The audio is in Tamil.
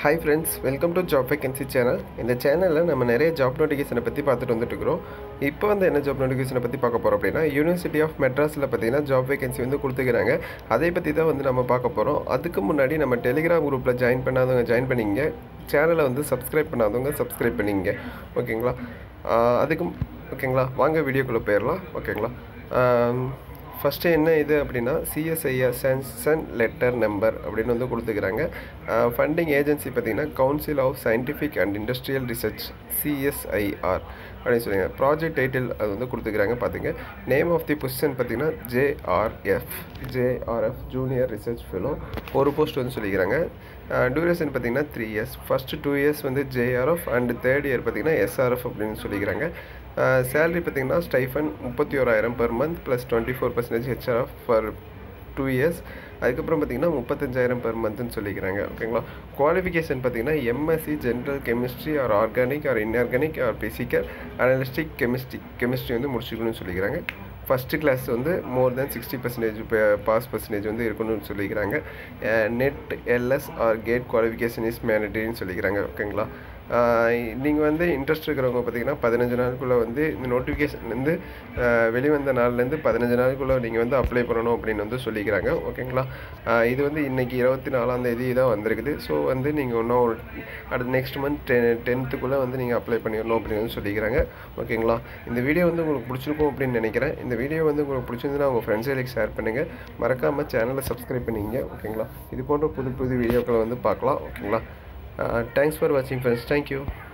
hi friends welcome to job vacancy channel இந்த சேனலில் நம்ம நிறைய ஜாப் நோட்டிஃபிகேஷனை பற்றி பார்த்துட்டு வந்துட்டு இருக்கிறோம் இப்போ வந்து என்ன ஜாப் நோட்டிஃபிகேஷனை பற்றி பார்க்க போகிறோம் அப்படின்னா யூனிவர்சிட்டி ஆஃப் மெட்ராஸில் பார்த்தீங்கன்னா ஜாப் வேகன்சி வந்து கொடுத்துக்கிறாங்க அதை பற்றி தான் வந்து நம்ம பார்க்க போகிறோம் அதுக்கு முன்னாடி நம்ம டெலிகிராம் குரூப்பில் ஜாயின் பண்ணாதவங்க ஜாயின் பண்ணிங்க சேனலை வந்து சப்ஸ்கிரைப் பண்ணாதவங்க சப்ஸ்கிரைப் பண்ணிங்க ஓகேங்களா ஆஹ் அதுக்கு ஓகேங்களா வாங்க வீடியோக்குள்ளே போயிடலாம் ஓகேங்களா ஃபஸ்ட்டு என்ன இது அப்படின்னா சிஎஸ்ஐஆர் சான்சன் லெட்டர் நம்பர் அப்படின்னு வந்து கொடுத்துக்கிறாங்க ஃபண்டிங் ஏஜென்சி பார்த்தீங்கன்னா council of scientific and industrial research CSIR அப்படின்னு சொல்லுங்க ப்ராஜெக்ட் டைட்டில் அது வந்து கொடுத்துக்கிறாங்க பார்த்துங்க நேம் ஆஃப் தி பொசிஷன் பார்த்தீங்கன்னா JRF JRF junior research fellow ஒரு போஸ்ட் வந்து சொல்லிக்கிறாங்க டியூரேஷன் பார்த்தீங்கன்னா three years first two years வந்து ஜேஆர்எஃப் அண்ட் தேர்ட் இயர் பார்த்தீங்கன்னா எஸ்ஆர்எஃப் அப்படின்னு சொல்லிக்கிறாங்க சேலரி பார்த்தீங்கன்னா ஸ்டைஃபன் முப்பத்தி ஓராயிரம் per month plus twenty four percentage HRF for two years அதுக்கப்புறம் பார்த்தீங்கன்னா முப்பத்தஞ்சாயிரம் பெர் மந்த்னு சொல்லிக்கிறாங்க ஓகேங்களா குவாலிஃபிகேஷன் பார்த்தீங்கன்னா MSc general chemistry or organic or inorganic or physical analytic chemistry chemistry வந்து முடிச்சுக்கணும்னு சொல்லிக்கிறாங்க ஃபஸ்ட்டு கிளாஸ் வந்து more than sixty percentage pass percentage வந்து இருக்கணும்னு சொல்லிக்கிறாங்க NET LS or GATE qualification is மேனடரின்னு சொல்லிக்கிறாங்க ஓகேங்களா நீங்கள் வந்து இன்ட்ரெஸ்ட் இருக்கிறவங்க பார்த்தீங்கன்னா பதினஞ்சு நாளுக்குள்ளே வந்து இந்த நோட்டிஃபிகேஷன் வந்து வெளிவந்த நாள்லேருந்து பதினஞ்சு நாளுக்குள்ளே நீங்கள் வந்து அப்ளை பண்ணணும் அப்படின்னு வந்து சொல்லிக்கிறாங்க ஓகேங்களா இது வந்து இன்றைக்கி இருபத்தி நாலாம் தேதி தான் வந்திருக்குது ஸோ வந்து நீங்கள் இன்னும் ஒரு அடுத்த நெக்ஸ்ட் மந்த் டென் டென்த்துக்குள்ளே வந்து நீங்கள் அப்ளை பண்ணிடணும் அப்படின்னு வந்து சொல்லிக்கிறாங்க ஓகேங்களா இந்த வீடியோ வந்து உங்களுக்கு பிடிச்சிருக்கும் அப்படின்னு நினைக்கிறேன் இந்த வீடியோ வந்து உங்களுக்கு பிடிச்சிருந்துன்னா உங்கள் ஃப்ரெண்ட்ஸுகளுக்கு ஷேர் பண்ணுங்கள் மறக்காமல் சேனலை சப்ஸ்கிரைப் பண்ணிங்க ஓகேங்களா இது போன்ற புது புது வீடியோக்களை வந்து பார்க்கலாம் ஓகேங்களா தேங்க்ஸ் ஃபார் வாட்சிங் ஃப்ரெண்ட்ஸ் தேங்க்யூ